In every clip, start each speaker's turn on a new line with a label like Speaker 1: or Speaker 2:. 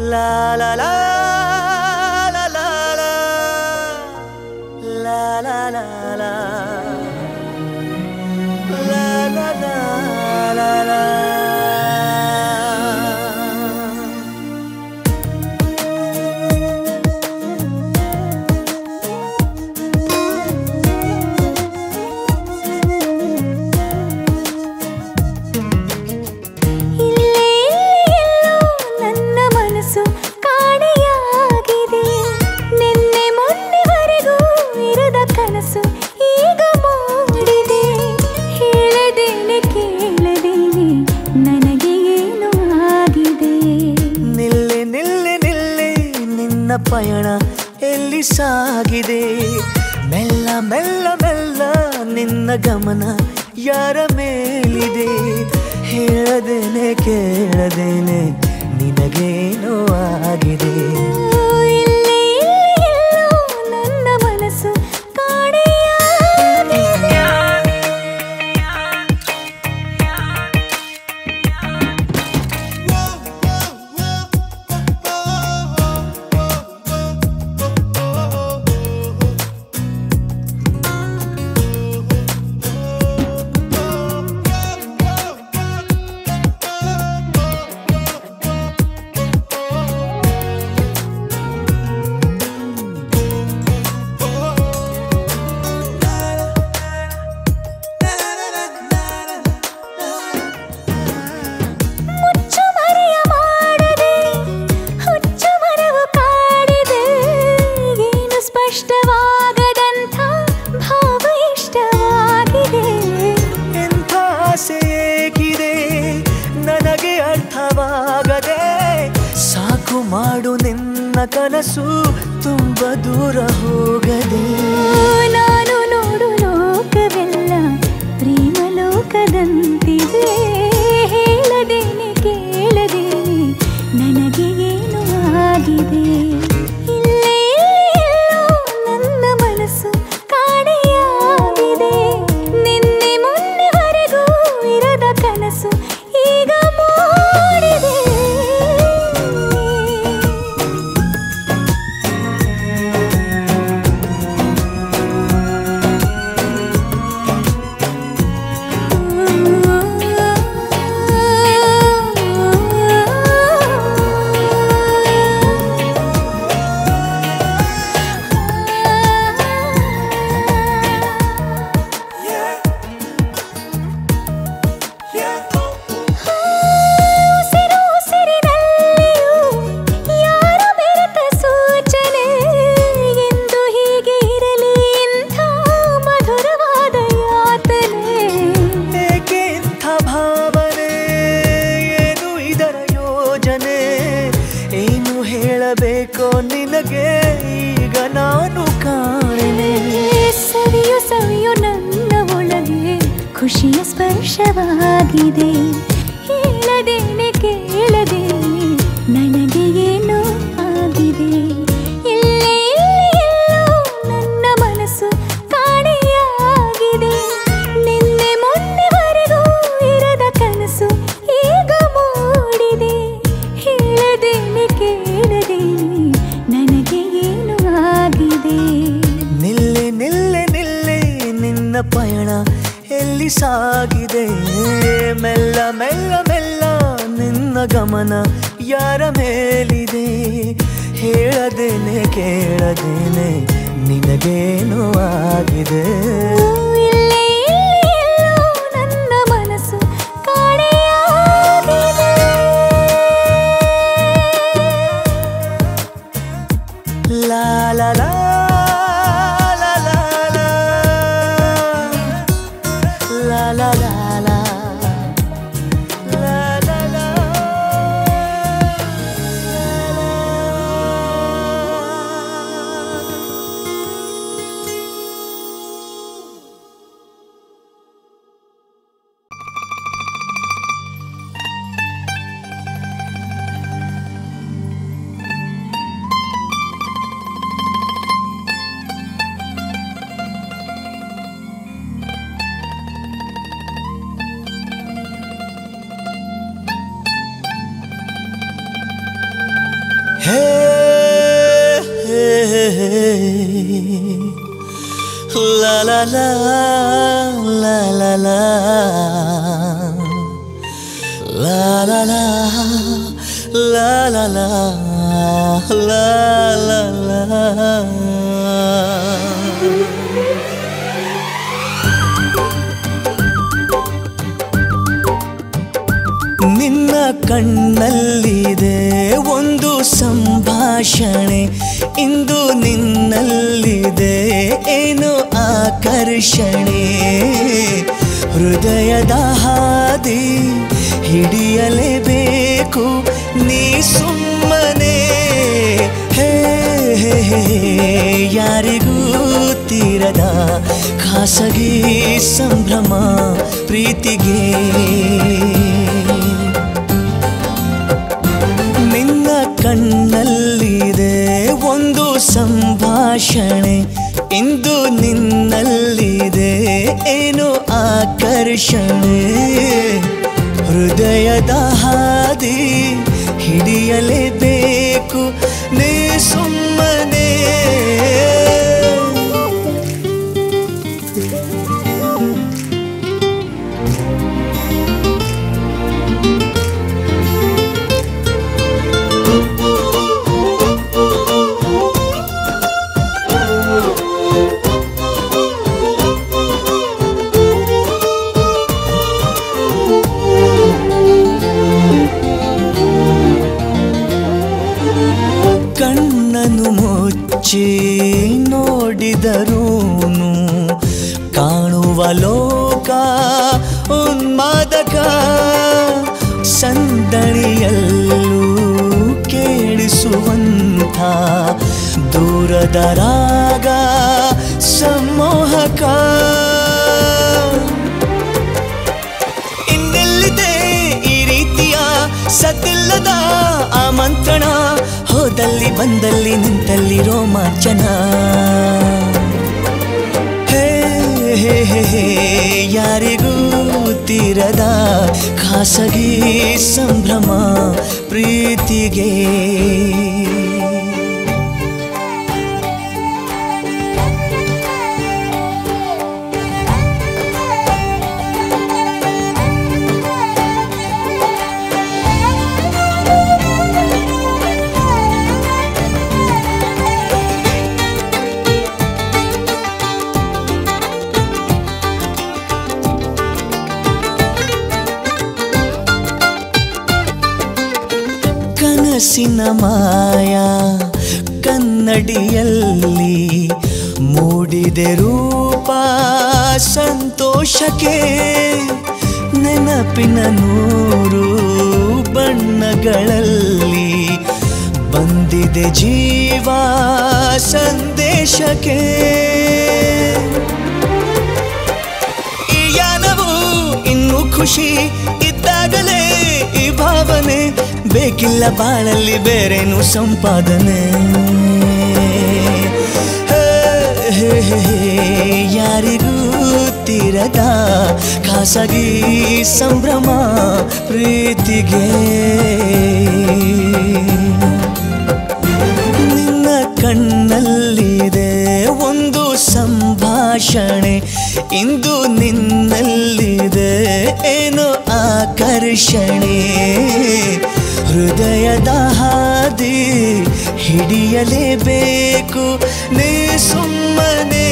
Speaker 1: ಲಾ ಲಾ ಲಾ ಲಾ ಲಾ ಲಾ ಲಾ ಲಾ ಲಾ ಲಾ ಲಾ ಲಾ ಲಾ ಲಾ ಲಾ
Speaker 2: ಇಲ್ಲೇ ಎಲ್ಲೋ ನನ್ನ ಮನಸ್ಸು ಕಾಣೆಯಾಗಿದೆ ನಿನ್ನೆ ಮೊನ್ನೆವರೆಗೂ ಇರದ ಕನಸು ಈಗ ಮೂಡಿದೆ ಹೇಳದೇನೆ ಕೇಳದೇನೆ ನನಗೆ ಏನು ಆಗಿದೆ
Speaker 1: ನಿಲ್ಲೆ ನಿಲ್ಲೆ ನಿಲ್ಲೆ ನಿನ್ನ ಪಯಣ ಎಲ್ಲಿ ಸಾಗಿದೆ ಮೆಲ್ಲ ಮೆಲ್ಲ ಮೆಲ್ಲ ನಿನ್ನ ಗಮನ ಯಾರ ಮೇಲಿದೆ ಹೇಳದೇನೆ ಕೇಳದೇನೆ ನಿನಗೇನೋ ಆಗಿದೆ
Speaker 2: ಇಲ್ಲೇ ಎಲ್ಲೋ ನನ್ನ ಮನಸ್ಸು ಕಾಣೆಯಾಗಿದೆ ಮುಚ್ಚು ಮರೆಯ ಮಾಡದೆ ಹುಚ್ಚು ಮರವು ಕಾಡಿದೆ ಏನು ಸ್ಪಷ್ಟವಾಗದಂಥ ಭಾವ ಇಷ್ಟವಾಗಿದೆ
Speaker 1: ಎಂಥ ಆಸೆ ಏಕಿದೆ ನನಗೆ ಅರ್ಥವಾಗದೆ ಸಾಕು ಮಾಡು ನಿನ್ನ ಕನಸು ತುಂಬ ದೂರ ಹೋಗದೆ
Speaker 2: ನಾನು ನೋಡು ಲೋಕವೆಲ್ಲ ಪ್ರೇಮ ಲೋಕದಂತಿದೆ ಹೇಳದೇನೆ ಕೇಳದೇನೆ ನನಗೆ ಏನು ಆಗಿದೆ ಇಲ್ಲೇ ಎಲ್ಲೋ ನನ್ನ ಮನಸ್ಸು ಕಾಣೆಯಾಗಿದೆ ನಿನ್ನೆ ಮೊನ್ನೆವರೆಗೂ ಇರದ ಕನಸು ಈಗ ಮೂಡಿದೆ ಉಸಿರು ಉಸಿರಿನಲ್ಲಿಯೂ ಯಾರ ಬೆರೆತ ಸೂಚನೆ ಎಂದು ಹೀಗೆ ಇರಲಿ ಇಂಥ ಮಧುರವಾದ ಯಾತನೆ
Speaker 1: ಏಕೆ ಇಂಥ ಭಾವನೆ ಏನು ಇದರ ಯೋಜನೆ ಏನು ಹೇಳಬೇಕೋ ನಿನಗೆ ಈಗ ನಾನು ಕಾಣೆನೆ
Speaker 2: ಸವಿಯು ಸವಿಯು ನನ್ನ ಒಳಗೆ ಖುಷಿಯ ಸ್ಪರ್ಶವಾಗಿದೆ ಹೇಳದೇನೆ ಕೇಳದೇನೆ ನನಗೆ ಏನೋ ಆಗಿದೆ ಇಲ್ಲೇ ಎಲ್ಲೋ ನನ್ನ ಮನಸ್ಸು ಕಾಣೆಯಾಗಿದೆ ನಿನ್ನೆ ಮೊನ್ನೆವರೆಗೂ ಇರದ ಕನಸು ಈಗ ಮೂಡಿದೆ ಹೇಳದೇನೆ ಕೇಳದೇನೆ ನನಗೆ ಏನು ಆಗಿದೆ
Speaker 1: ನಿಲ್ಲೆ ನಿಲ್ಲೆ ನಿಲ್ಲೆ ನಿನ್ನ ಪಯಣ ಎಲ್ಲಿ ಸಾಗಿದೆ ಮೆಲ್ಲ ಮೆಲ್ಲ ಮೆಲ್ಲ ನಿನ್ನ ಗಮನ ಯಾರ ಮೇಲಿದೆ ಹೇಳದೇನೆ ಕೇಳದೇನೆ ನಿನಗೇನು ಆಗಿದೆ
Speaker 2: ಇಲ್ಲೇ ಎಲ್ಲೋ ನನ್ನ ಮನಸ್ಸು ಕಾಣೆಯಾಗಿದೆ
Speaker 1: ಲಾ ಲಾ ಲಾ ಲಾ ಲಾ ಲಾ. ಲಾ ಲಾ ಲಾ ಲಾ. ಲಾ ಲಾ ಲಾ. ಲಾ ಲಾ. ಹೇ ಹೇ, ಹೇ, ಹೇ. La la la la la la La la la la la la la la la ನಿನ್ನ ಕಣ್ಣಲ್ಲಿದೆ ಒಂದು ಸಂಭಾಷಣೆ ಇಂದು ನಿನ್ನಲ್ಲಿದೆ ಏನು ಆಕರ್ಷಣೆ ಹೃದಯದ ಹಾದಿ ಹಿಡಿಯಲೇಬೇಕು ನೀ ಸುಮ್ಮನೆ ಹೇ ಹೇ, ಹೇ, ಯಾರಿಗೂ ತೀರದ ಖಾಸಗಿ ಸಂಭ್ರಮ ಪ್ರೀತಿಗೆ ನಿನ್ನ ಕಣ್ಣಲ್ಲಿದೆ ಒಂದು ಸಂಭಾಷಣೆ ಇಂದು ನಿನ್ನಲ್ಲಿದೆ ಏನು ಆಕರ್ಷಣೆ ಹೃದಯದ ಹಾದಿ ಹಿಡಿಯಲೇಬೇಕು ನೀ ಸುಮ್ಮನೆ ಕಣ್ಣನು ಮುಚ್ಚಿ ನೋಡಿದರೂನು ಕಾಣುವ ಲೋಕ ಉನ್ಮಾದಕ ಸಂದಣಿಯಲ್ಲೂ ಕೇಳಿಸುವಂಥ ದೂರದ ರಾಗ ಸಮ್ಮೋಹಕ ಇನ್ನೆಲ್ಲಿದೆ ಈ ರೀತಿಯ ಸದ್ದಿಲ್ಲದ ಆಮಂತ್ರಣ ಹೋದಲ್ಲಿ ಬಂದಲ್ಲಿ ನಿಂತಲ್ಲಿ ರೋಮಾಂಚನ ಹೇ ಹೇ ಹೇ, ಹೇ, ಯಾರಿಗೂ ತೀರದ ಖಾಸಗಿ ಸಂಭ್ರಮ ಪ್ರೀತಿಗೆ ಕನಸಿನ ಮಾಯ ಕನ್ನಡಿಯಲ್ಲಿ ಮೂಡಿದೆ ರೂಪ ಸಂತೋಷಕ್ಕೆ ನೆನಪಿನ ನೂರು ಬಣ್ಣಗಳಲ್ಲಿ ಬಂದಿದೆ ಜೀವ ಸಂದೇಶಕ್ಕೆ ಈ ಯಾನವು ಇನ್ನು ಖುಷಿ ಇದ್ದಾಗಲೇ ಈ ಭಾವನೆ ಬೇಕಿಲ್ಲ ಬಾಳಲ್ಲಿ ಬೇರೇನು ಸಂಪಾದನೆ ಹೇ, ಹೇ, ಹೇ, ಹೇ, ಯಾರಿಗೂ ತೀರದ ಖಾಸಗಿ ಸಂಭ್ರಮ ಪ್ರೀತಿಗೆ ನಿನ್ನ ಕಣ್ಣಲ್ಲಿದೆ ಒಂದು ಸಂಭಾಷಣೆ ಇಂದು ನಿನ್ನಲ್ಲಿದೆ ಏನು ಆಕರ್ಷಣೆ ಹೃದಯದ ಹಾದಿ ಹಿಡಿಯಲೇಬೇಕು ನೀ ಸುಮ್ಮನೆ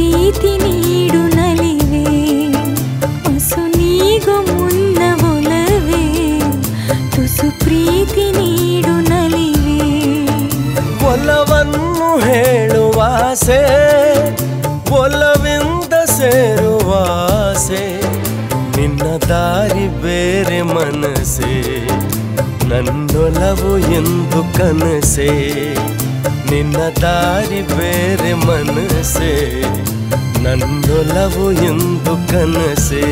Speaker 2: ಪ್ರೀತಿ ನೀಡು ನಲಿವೆ ಹೊಸು ನೀಗು ಮುನ್ನ ಒಲವೇ ತುಸು ಪ್ರೀತಿ ನೀಡು ನಲಿವೆ
Speaker 1: ಒಲವನ್ನು ಹೇಳುವಾಸೆ ಒಲವಿಂದ ಸೇರುವಾಸೆ ನಿನ್ನ ದಾರಿ ಬೇರೆ ಮನಸ್ಸೆ ನನ್ನೊಲವು ಎಂದು ಕನಸೆ ನಿನ್ನ ದಾರಿ ಬೇರೆ ಮನಸ್ಸೆ ನನ್ನೊಲವು ಎಂದು ಕನಸೆ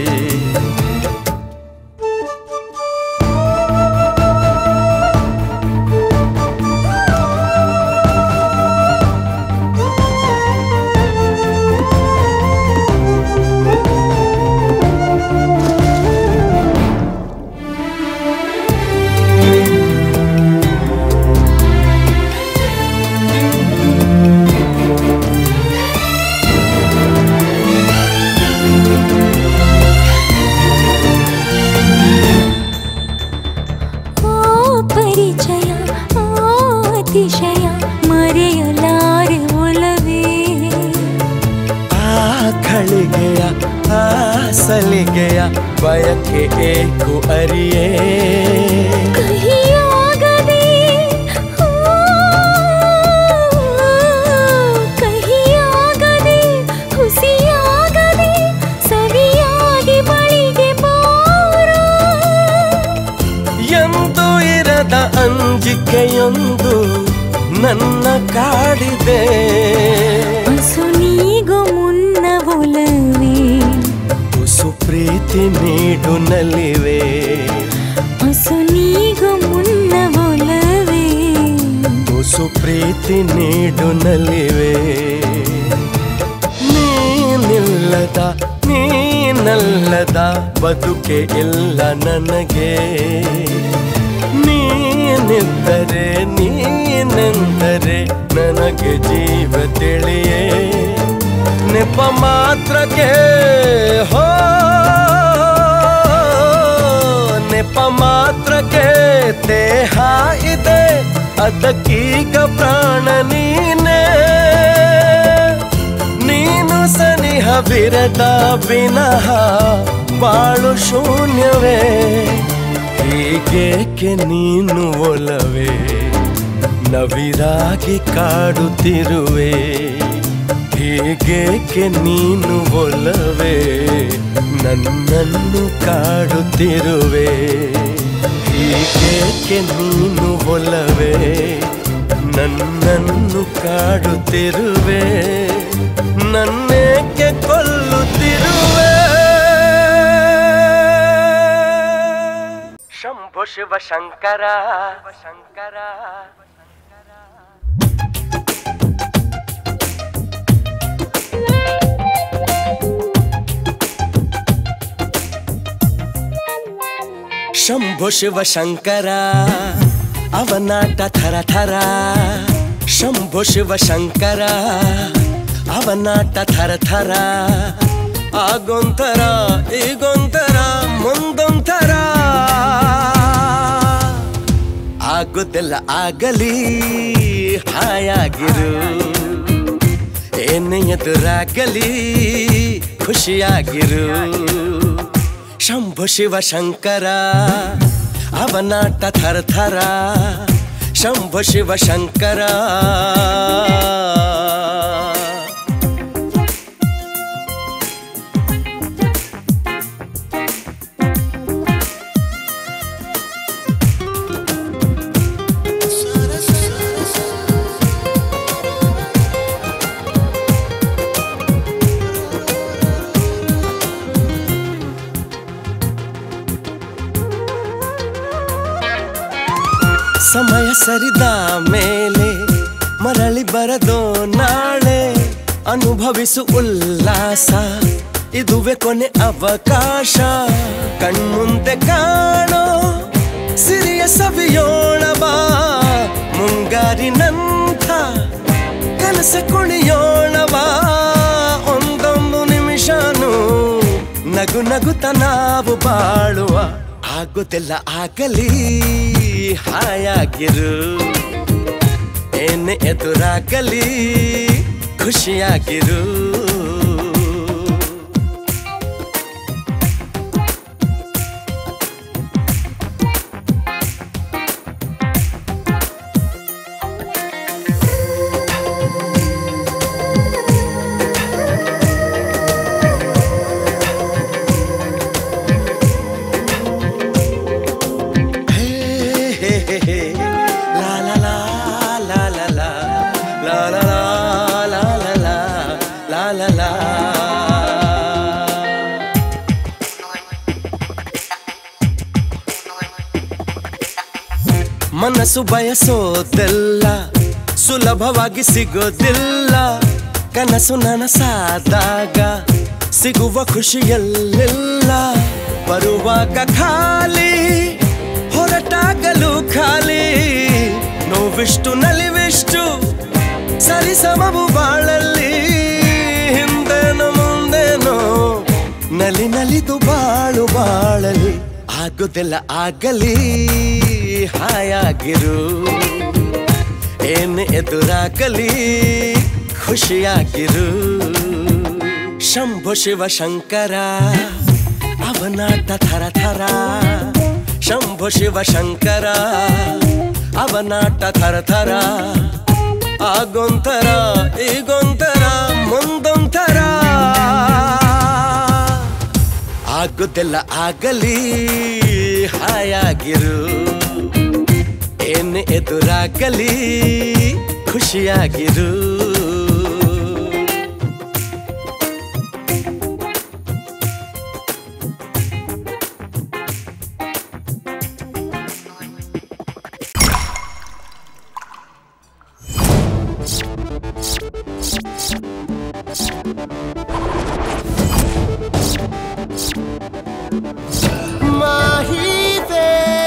Speaker 2: ಓ ಪರಿಚಯ ಓ ಅತಿಶಯ ಮರೆಯಲಾರೆ ಒಲವೇ
Speaker 1: ಆ ಖಳಿಗೆಯ ಆ ಸಲಿಗೆಯ ಬಯಕೆ ಏಕು ಅರಿಯೇ
Speaker 2: ಕಹಿಯಾಗದೆ ಓ, ಕಹಿಯಾಗದೆ ಹುಸಿಯಾಗದೆ ಸವಿಯಾಗಿ ಬಳಿಗೆ ಬಾರೋ
Speaker 1: ಎಂದು ಇರದ ಅಂಜಿಕೆಯೊಂದು ನನ್ನ ಕಾಡಿದೆ
Speaker 2: ಅಸುನೀಗು ಮುನ್ನ ಒಲವೇ
Speaker 1: ತುಸು ಪ್ರೀತಿ ನೀಡು ನಲಿವೆ
Speaker 2: ಅಸುನೀಗು ಮುನ್ನ ಒಲವೇ
Speaker 1: ತುಸು ಪ್ರೀತಿ ನೀಡು ನಲಿವೆ ನೀನಿಲ್ಲದ ನೀನಲ್ಲದ ಬದುಕೆ ಇಲ್ಲ ನನಗೆ ನೀನಿದ್ದರೆ ನೀನೆಂದರೆ ನನಗೆ ಜೀವ ತಿಳಿಯೇ ನೆಪ ಮಾತ್ರಕ್ಕೆ ಹೋ ನೆಪ ಮಾತ್ರಕ್ಕೆ ದೇಹ ಇದೆ ಅದಕ್ಕೀಗ ಪ್ರಾಣ ನೀನೇ ನೀನು ಸನಿಹ ವಿರದ ವಿನಃ ಬಾಳು ಶೂನ್ಯವೇ ಹೀಗೇಕೆ ನೀನು ಒಲವೇ ನವಿರಾಗಿ ಕಾಡುತ್ತಿರುವೆ ಹೀಗೇಕೆ ನೀನು ಒಲವೇ ನನ್ನನ್ನು ಕಾಡುತ್ತಿರುವೆ ಹೀಗೇಕೆ ನೀನು ಒಲವೇ ನನ್ನನ್ನು ಕಾಡುತ್ತಿರುವೆ ನನ್ನೇಕೆ ಕೊಲ್ಲುತ್ತಿರುವೆ ಶಂಭು ಶಿವ ಶಂಕರ ಶಂಕರ ಶಂಭು ಶಿವ ಶಂಕರ ಅವನಾಟ ಥರ ಥರ ಶಂಭು ಶಿವ ಶಂಕರ ಅವನಾಟ ಥರ ಥರ ಆಗೊಂಥರ ಈಗೊಂಥರ ಮುಂದೊಂಥರ ಆಗುದೆಲ್ಲ ಆಗಲಿ ಹಾಯಾಗಿರು ಏನೇ ಎದುರಾಗಲಿ ಖುಷಿಯಾಗಿರು ಶಂಭು ಶಿವ ಶಂಕರ ಅವನಾಟ ಥರ ಥರ ಶಂಭು ಶಿವ ಶಂಕರ ಸಮಯ ಸರಿದ ಮೇಲೆ ಮರಳಿ ಬರದೋ ನಾಳೆ ಅನುಭವಿಸು ಉಲ್ಲಾಸ ಇದುವೆ ಕೊನೆ ಅವಕಾಶ ಕಣ್ಮುಂದೆ ಕಾಣೋ ಸಿರಿಯ ಸವಿಯೋಳಬಾ ಮುಂಗಾರಿನಂಥ ಕನಸ ಕುಣಿಯೋಳಬಾ ಒಂದೊಂದು ನಿಮಿಷನೂ ನಗು ನಗುತ್ತ ನಾವು ಬಾಳುವ ಆಗುತ್ತಿಲ್ಲ ಆಗಲಿ ಹಾಯಾಗಿರು ಏನೇ ಎದುರಾಗಲಿ ಖುಷಿಯಾಗಿರು
Speaker 3: ಮನಸ್ಸು ಬಯಸೋದೆಲ್ಲ ಸುಲಭವಾಗಿ ಸಿಗೋದಿಲ್ಲ ಕನಸು ನನಸಾದಾಗ ಸಿಗುವ ಖುಷಿಯಲ್ಲೆಲ್ಲ ಬರುವಾಗ ಖಾಲಿ ಹೊರಟಾಗಲು ಖಾಲಿ ನೋವಿಷ್ಟು ನಲಿವಿಷ್ಟು ಸರಿಸಮವು ಬಾಳಲ್ಲಿ ಹಿಂದೆನೋ ಮುಂದೆನೋ ನಲಿ ನಲಿದು ಬಾಳು ಬಾಳಲಿ ಆಗುದೆಲ್ಲ ಆಗಲಿ ಹಾಯಾಗಿರು ಏನು ಎದುರಾಗಲಿ ಖುಷಿಯಾಗಿರು ಶಂಭು ಶಿವ ಶಂಕರ ಅವನಾಟ ಥರ ಥರ ಶಂಭು ಶಿವ ಶಂಕರ ಅವನಾಟ ಥರ ಥರ ಆಗೊಂಥರ ಈಗೊಂಥರ ಮುಂದೊಂಥರ ಆಗುದೆಲ್ಲ ಆಗಲಿ ಹಾಯಾಗಿರು ಏನು ಎದುರಾಗಲಿ ಖುಷಿಯಾಗಿರು ಮಾಹಿತೆ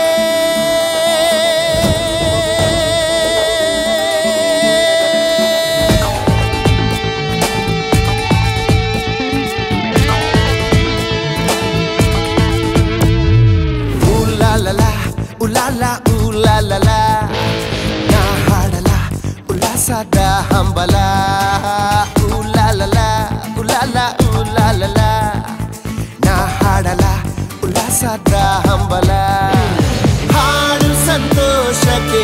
Speaker 1: Ooh la la la, ooh la la, ooh la la la. ನಾ ಹಾಡಲ ಉಲ್ಲಾಸದ ಹಂಬಲ ooh la la la, ooh la la, ooh la la la. ನಾ ಹಾಡಲ ಉಲ್ಲಾಸದ ಹಂಬಲ ಹಾಡು ಸಂತೋಷಕ್ಕೆ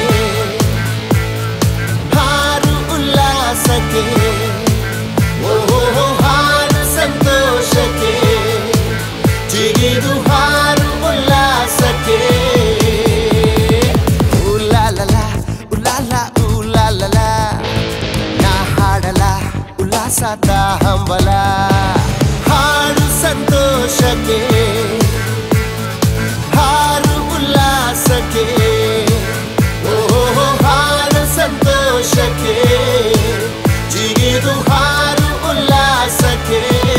Speaker 1: ಹಾರು ಉಲ್ಲಾಸಕ್ಕೆ ಓಹೋ ಹಾಡು ಸಂತೋಷಕ್ಕೆ ಜಿಗಿದು ಹಾರು ಉಲ್ಲಾಸಕ್ಕೆ ಉಲಾಲಲ ಉಲಾಲ ಉಲಾಲಲ ನಾ ಹಾಡಲ ಉಲ್ಲಾಸದ ಹಂಬಲ ಹಾಡು ಸಂತೋಷಕ್ಕೆ ಹಾರು ಉಲ್ಲಾಸಕ್ಕೆ ಓಹೋ ಹಾಡು ಸಂತೋಷಕ್ಕೆ ಜಿಗಿದು ಹಾರು ಉಲ್ಲಾಸಕ್ಕೆ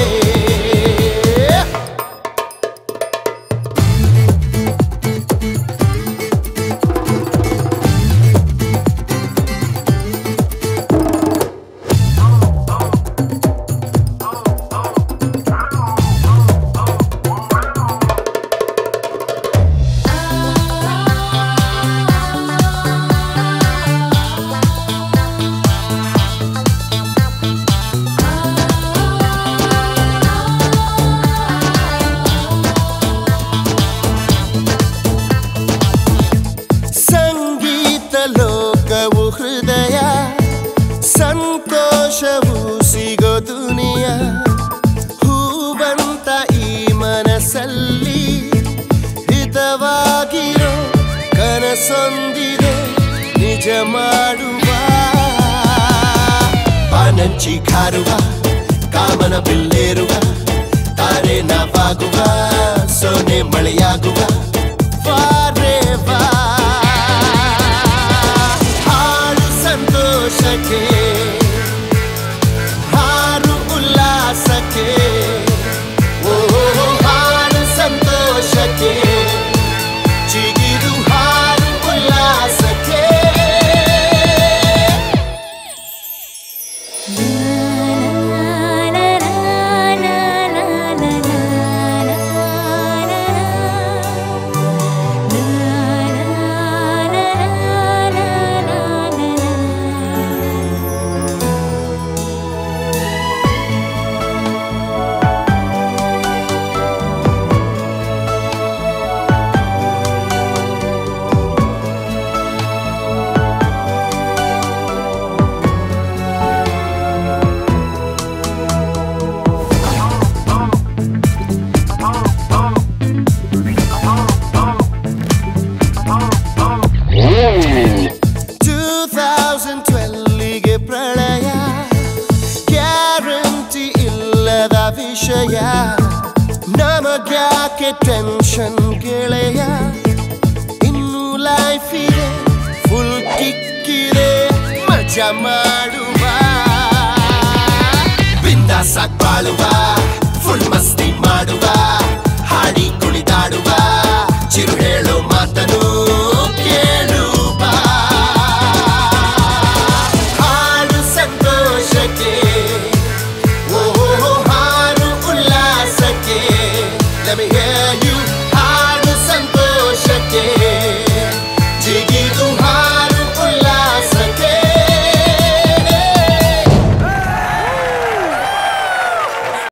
Speaker 1: ಸಂಗೀತ ಲೋಕವು ಹೃದಯ ಸಂತೋಷವು ಸಿಗೋ ದುನಿಯ ಹೂವಂತ ಈ ಮನಸ್ಸಲ್ಲಿ ಹಿತವಾಗಿರೋ ಕನಸೊಂದಿದೆ ನಿಜ ಮಾಡುವ ಬಾನಂಚಿ ಕಾರುವ ಕಾಮನ ಬಿಲ್ಲೇರುವ ತಾರೆ ನಾವಾಗುವ ಸೊನೆ ಮಳೆಯಾಗುವ ವಾರೆ ವಾ ಹಾಡು ಸಂತೋಷಕ್ಕೆ ಹಾರು ಉಲ್ಲಾಸಕ್ಕೆ ಓ ಹಾಡು ಸಂತೋಷಕ್ಕೆ ಜಿಗಿದು ಹಾರು ಉಲ್ಲಾಸಕ್ಕೆ ಟೂ ತೌಸಂಡ್ ಟ್ವೆಲ್ಲಿಗೆ ಪ್ರಳಯ ಗ್ಯಾರಂಟಿ ಇಲ್ಲದ ವಿಷಯ ನಮಗ್ಯಾಕೆ ಟೆನ್ಷನ್ ಗೆಳೆಯ ಇನ್ನು ಲೈಫ್ ಇದೆ ಮಾಡುವ ಬಿಂದಾಸಾಗ್ ಬಾಳುವ